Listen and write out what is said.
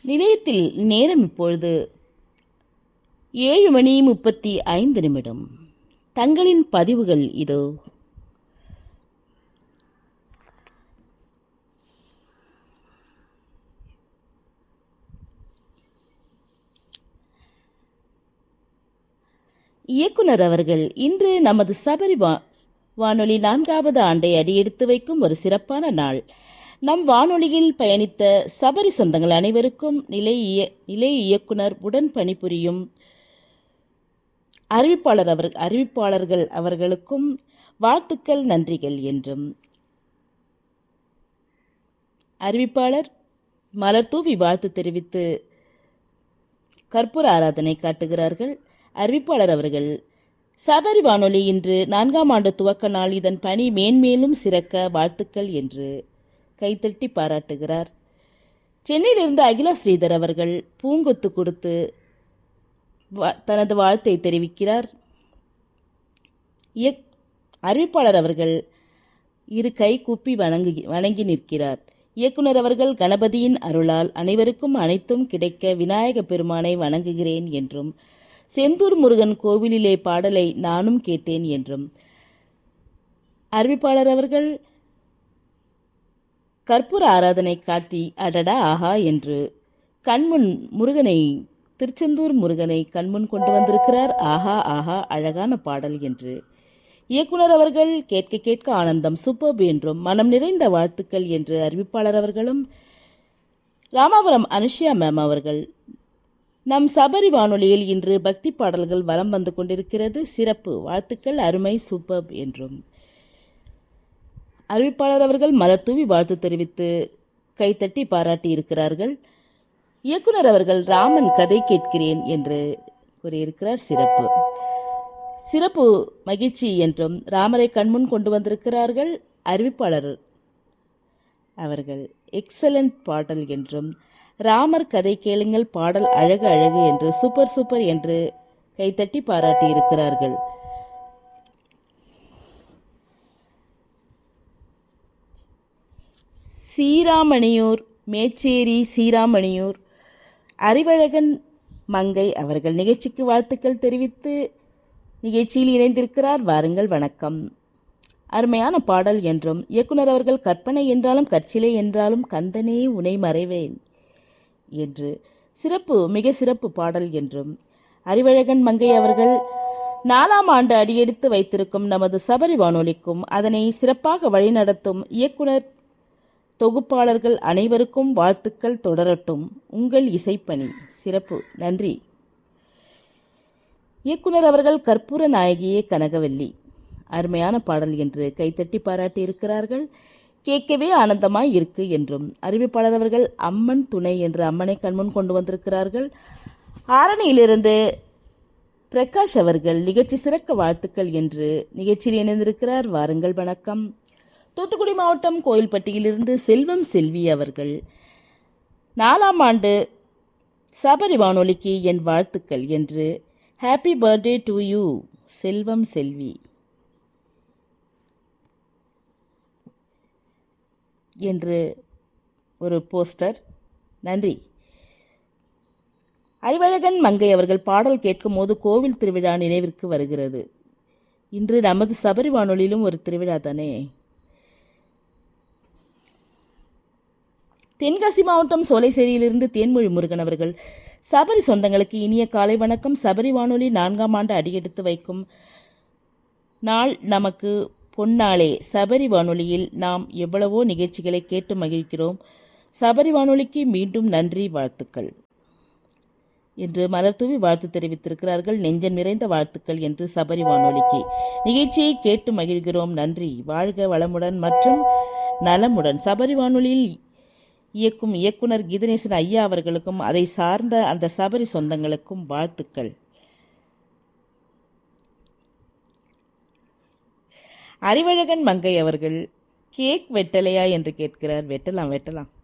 நிலையத்தில் நேரம் இப்பொழுது ஏழு மணி முப்பத்தி ஐந்து நிமிடம் தங்களின் பதிவுகள் இதோ இயக்குனர் அவர்கள் இன்று நமது சபரி வா வானொலி நான்காவது ஆண்டை அடியெடுத்து வைக்கும் ஒரு சிறப்பான நாள் நம் வானொலியில் பயணித்த சபரி சொந்தங்கள் அனைவருக்கும் நிலை இய நிலை இயக்குனர் உடன் பணிபுரியும் அறிவிப்பாளர் அவர் அறிவிப்பாளர்கள் அவர்களுக்கும் வாழ்த்துக்கள் நன்றிகள் என்றும் அறிவிப்பாளர் மலர்தூவி வாழ்த்து தெரிவித்து கற்பூர ஆராதனை காட்டுகிறார்கள் அறிவிப்பாளர் அவர்கள் சபரி வானொலி இன்று நான்காம் ஆண்டு துவக்க நாள் இதன் பணி மேன்மேலும் சிறக்க வாழ்த்துக்கள் என்று கைத்தட்டி பாராட்டுகிறார் சென்னையிலிருந்து அகிலா ஸ்ரீதர் அவர்கள் பூங்கொத்து கொடுத்து வா- தனது வாழ்த்தை தெரிவிக்கிறார் இயக் அறிவிப்பாளர் அவர்கள் இரு கை கூப்பி வணங்கி வணங்கி நிற்கிறார் இயக்குனர் அவர்கள் கணபதியின் அருளால் அனைவருக்கும் அனைத்தும் கிடைக்க விநாயக பெருமானை வணங்குகிறேன் என்றும் செந்தூர் முருகன் கோவிலிலே பாடலை நானும் கேட்டேன் என்றும் அறிவிப்பாளர் அவர்கள் கற்பூர ஆராதனை காட்டி அடடா ஆஹா என்று கண்முன் முருகனை திருச்செந்தூர் முருகனை கண்முன் கொண்டு வந்திருக்கிறார் ஆஹா ஆஹா அழகான பாடல் என்று இயக்குனர் அவர்கள் கேட்க கேட்க ஆனந்தம் சூப்பர்ப் என்றும் மனம் நிறைந்த வாழ்த்துக்கள் என்று அறிவிப்பாளர் அவர்களும் ராமாபுரம் அனுஷ்யா மேம் அவர்கள் நம் சபரி வானொலியில் இன்று பக்தி பாடல்கள் வலம் வந்து கொண்டிருக்கிறது சிறப்பு வாழ்த்துக்கள் அருமை சூப்பர்ப் என்றும் அறிவிப்பாளர் அவர்கள் மலர் தூவி வாழ்த்து தெரிவித்து கைத்தட்டி பாராட்டி இருக்கிறார்கள் இயக்குனர் அவர்கள் ராமன் கதை கேட்கிறேன் என்று கூறியிருக்கிறார் சிறப்பு சிறப்பு மகிழ்ச்சி என்றும் ராமரை கண்முன் கொண்டு வந்திருக்கிறார்கள் அறிவிப்பாளர் அவர்கள் எக்ஸலண்ட் பாடல் என்றும் ராமர் கதை கேளுங்கள் பாடல் அழகு அழகு என்று சூப்பர் சூப்பர் என்று கைத்தட்டி பாராட்டி இருக்கிறார்கள் சீராமணியூர் மேச்சேரி சீராமணியூர் அறிவழகன் மங்கை அவர்கள் நிகழ்ச்சிக்கு வாழ்த்துக்கள் தெரிவித்து நிகழ்ச்சியில் இணைந்திருக்கிறார் வாருங்கள் வணக்கம் அருமையான பாடல் என்றும் இயக்குனர் அவர்கள் கற்பனை என்றாலும் கற்சிலை என்றாலும் கந்தனே உனை மறைவேன் என்று சிறப்பு மிக சிறப்பு பாடல் என்றும் அறிவழகன் மங்கை அவர்கள் நாலாம் ஆண்டு அடியெடுத்து வைத்திருக்கும் நமது சபரி வானொலிக்கும் அதனை சிறப்பாக வழிநடத்தும் இயக்குனர் தொகுப்பாளர்கள் அனைவருக்கும் வாழ்த்துக்கள் தொடரட்டும் உங்கள் இசைப்பணி சிறப்பு நன்றி இயக்குனர் அவர்கள் கற்பூர நாயகியே கனகவல்லி அருமையான பாடல் என்று கைத்தட்டி பாராட்டி இருக்கிறார்கள் கேட்கவே ஆனந்தமாய் இருக்கு என்றும் அறிவிப்பாளர் அவர்கள் அம்மன் துணை என்று அம்மனை கண்முன் கொண்டு வந்திருக்கிறார்கள் ஆரணியிலிருந்து பிரகாஷ் அவர்கள் நிகழ்ச்சி சிறக்க வாழ்த்துக்கள் என்று நிகழ்ச்சியில் இணைந்திருக்கிறார் வாருங்கள் வணக்கம் தூத்துக்குடி மாவட்டம் கோயில்பட்டியிலிருந்து செல்வம் செல்வி அவர்கள் நாலாம் ஆண்டு சபரி வானொலிக்கு என் வாழ்த்துக்கள் என்று happy birthday to you Selvam Selvi என்று ஒரு போஸ்டர் நன்றி அறிவழகன் மங்கை அவர்கள் பாடல் கேட்கும் போது கோவில் திருவிழா நினைவிற்கு வருகிறது இன்று நமது சபரி வானொலியிலும் ஒரு திருவிழா தானே தென்காசி மாவட்டம் சோலைசேரியிலிருந்து தேன்மொழி முருகன் அவர்கள் சபரி சொந்தங்களுக்கு இனிய காலை வணக்கம் சபரி வானொலி நான்காம் ஆண்டு அடியெடுத்து வைக்கும் நாள் நமக்கு பொன்னாளே சபரி வானொலியில் நாம் எவ்வளவோ நிகழ்ச்சிகளை கேட்டு மகிழ்கிறோம் சபரி வானொலிக்கு மீண்டும் நன்றி வாழ்த்துக்கள் என்று மலர்தூவி வாழ்த்து தெரிவித்திருக்கிறார்கள் நெஞ்சம் நிறைந்த வாழ்த்துக்கள் என்று சபரி வானொலிக்கு நிகழ்ச்சியை கேட்டு மகிழ்கிறோம் நன்றி வாழ்க வளமுடன் மற்றும் நலமுடன் சபரி வானொலியில் இயக்கும் இயக்குனர் கீதநேசன் ஐயா அவர்களுக்கும் அதை சார்ந்த அந்த சபரி சொந்தங்களுக்கும் வாழ்த்துக்கள் அறிவழகன் மங்கை அவர்கள் கேக் வெட்டலையா என்று கேட்கிறார் வெட்டலாம் வெட்டலாம்